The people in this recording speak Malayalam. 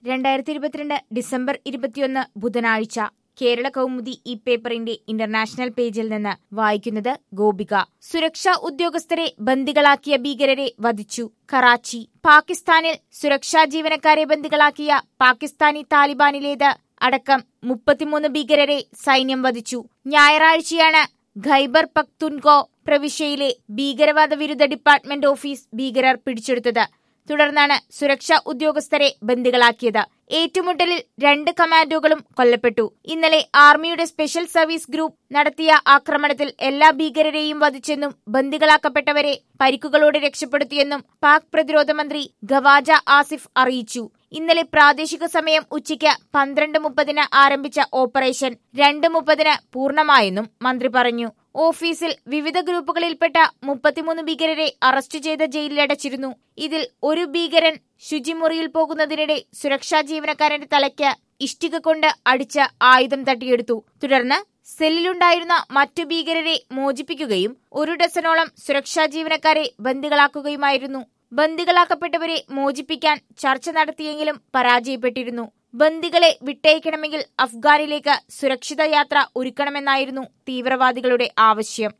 രണ്ടായിരത്തി ഇരുപത്തിരണ്ട് ഡിസംബർ ഇരുപത്തിയൊന്ന് ബുധനാഴ്ച കേരള കൗമുദി ഈ പേപ്പറിന്റെ ഇന്റർനാഷണൽ പേജിൽ നിന്ന് വായിക്കുന്നത് ഗോപിക സുരക്ഷാ ഉദ്യോഗസ്ഥരെ ബന്ദികളാക്കിയ ഭീകരരെ വധിച്ചു കറാച്ചി പാകിസ്ഥാനിൽ സുരക്ഷാ ജീവനക്കാരെ ബന്ദികളാക്കിയ പാകിസ്ഥാനി താലിബാനിലേത് അടക്കം മുപ്പത്തിമൂന്ന് ഭീകരരെ സൈന്യം വധിച്ചു ഞായറാഴ്ചയാണ് ഖൈബർ പക്തുൻകോ പ്രവിശ്യയിലെ ഭീകരവാദ വിരുദ്ധ ഡിപ്പാർട്ട്മെന്റ് ഓഫീസ് ഭീകരർ പിടിച്ചെടുത്തത് തുടർന്നാണ് സുരക്ഷാ ഉദ്യോഗസ്ഥരെ ബന്ദികളാക്കിയത് ഏറ്റുമുട്ടലിൽ രണ്ട് കമാൻഡോകളും കൊല്ലപ്പെട്ടു ഇന്നലെ ആർമിയുടെ സ്പെഷ്യൽ സർവീസ് ഗ്രൂപ്പ് നടത്തിയ ആക്രമണത്തിൽ എല്ലാ ഭീകരരെയും വധിച്ചെന്നും ബന്ദികളാക്കപ്പെട്ടവരെ പരിക്കുകളോടെ രക്ഷപ്പെടുത്തിയെന്നും പാക് പ്രതിരോധ മന്ത്രി ഗവാജ ആസിഫ് അറിയിച്ചു ഇന്നലെ പ്രാദേശിക സമയം ഉച്ചയ്ക്ക് പന്ത്രണ്ട് മുപ്പതിന് ആരംഭിച്ച ഓപ്പറേഷൻ രണ്ട് മുപ്പതിന് പൂർണ്ണമായെന്നും മന്ത്രി പറഞ്ഞു ഓഫീസിൽ വിവിധ ഗ്രൂപ്പുകളിൽപ്പെട്ട മുപ്പത്തിമൂന്ന് ഭീകരരെ അറസ്റ്റ് ചെയ്ത ജയിലിലടച്ചിരുന്നു ഇതിൽ ഒരു ഭീകരൻ ശുചിമുറിയിൽ പോകുന്നതിനിടെ സുരക്ഷാ ജീവനക്കാരന്റെ തലയ്ക്ക് ഇഷ്ടിക കൊണ്ട് അടിച്ച് ആയുധം തട്ടിയെടുത്തു തുടർന്ന് സെല്ലിലുണ്ടായിരുന്ന മറ്റു ഭീകരരെ മോചിപ്പിക്കുകയും ഒരു ഡസനോളം സുരക്ഷാ ജീവനക്കാരെ ബന്ദികളാക്കുകയുമായിരുന്നു ബന്ദികളാക്കപ്പെട്ടവരെ മോചിപ്പിക്കാൻ ചർച്ച നടത്തിയെങ്കിലും പരാജയപ്പെട്ടിരുന്നു ബന്ദികളെ വിട്ടയക്കണമെങ്കിൽ അഫ്ഗാനിലേക്ക് സുരക്ഷിത യാത്ര ഒരുക്കണമെന്നായിരുന്നു തീവ്രവാദികളുടെ ആവശ്യം